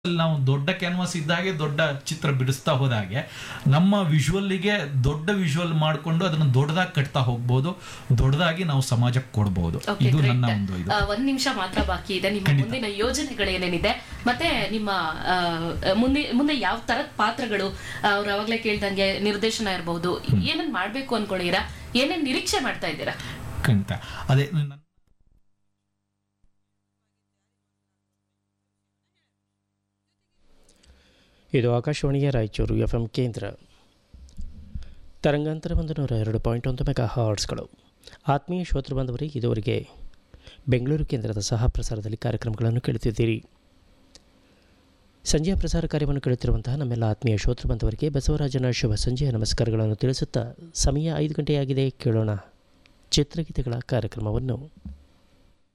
ನಾವು ದೊಡ್ಡ ಕ್ಯಾನ್ವಾಸ್ ಇದ್ದಾಗೆ ದೊಡ್ಡ ಚಿತ್ರ ಬಿಡಿಸ್ತಾ ಹೋದಾಗೆ ನಮ್ಮ ವಿಜುವಲ್ಲಿಗೆ ದೊಡ್ಡ ವಿಜುವಲ್ ಮಾಡಿಕೊಂಡು ಅದನ್ನ ದೊಡ್ಡದಾಗಿ ಕಟ್ತಾ ಹೋಗ್ಬೋದು ದೊಡ್ಡದಾಗಿ ನಾವು ಸಮಾಜಕ್ಕೆ ಕೊಡ್ಬೋದು Okay, ಇದು great. ನನ್ನ ಒಂದು ಇದು ಆ, ಒಂದ್ ನಿಮಿಷ ಮಾತ್ರ ಬಾಕಿ ಇದೆ ನಿಮ್ಮ ಖಂಡಿತ. ಮುಂದಿನ ಯೋಜನೆಗಳೇನೇನಿದೆ ಮತ್ತೆ ನಿಮ್ಮ ಆ, ಮುಂದೆ ಮುಂದೆ ಯಾವ ತರದ ಪಾತ್ರಗಳು ಅವ್ರು ಅವಾಗ್ಲೇ ಕೇಳ್ದಂಗೆ ನಿರ್ದೇಶನ ಇರಬಹುದು ಏನೇನ್ ಮಾಡ್ಬೇಕು ಅನ್ಕೊಂಡಿರಾ ಏನೇನ್ ನಿರೀಕ್ಷೆ ಮಾಡ್ತಾ ಇದ್ದೀರಾ ಖಂಡಿತ ಅದೇ ನನ್ನ ಇದು ಆಕಾಶವಾಣಿಯ ರಾಯಚೂರು ಎಫ್ ಎಂ ಕೇಂದ್ರ ತರಂಗಾಂತರ ಒಂದು ನೂರ ಎರಡು ಪಾಯಿಂಟ್ ಒಂದು ಮೆಗಾ ಹಾರ್ಟ್ಸ್ಗಳು ಆತ್ಮೀಯ ಶ್ರೋತೃ ಬಂದವರೇ ಇದುವರೆಗೆ ಬೆಂಗಳೂರು ಕೇಂದ್ರದ ಸಹ ಪ್ರಸಾರದಲ್ಲಿ ಕಾರ್ಯಕ್ರಮಗಳನ್ನು ಕೇಳುತ್ತಿದ್ದೀರಿ ಸಂಜೆಯ ಪ್ರಸಾರ ಕಾರ್ಯವನ್ನು ಕೇಳುತ್ತಿರುವಂತಹ ನಮ್ಮೆಲ್ಲ ಆತ್ಮೀಯ ಶ್ರೋತೃ ಬಂದವರಿಗೆ ಬಸವರಾಜನ ಶುಭ ಸಂಜೆಯ ನಮಸ್ಕಾರಗಳನ್ನು ತಿಳಿಸುತ್ತಾ ಸಮಯ ಐದು ಗಂಟೆಯಾಗಿದೆ ಕೇಳೋಣ ಚಿತ್ರಗೀತೆಗಳ ಕಾರ್ಯಕ್ರಮವನ್ನು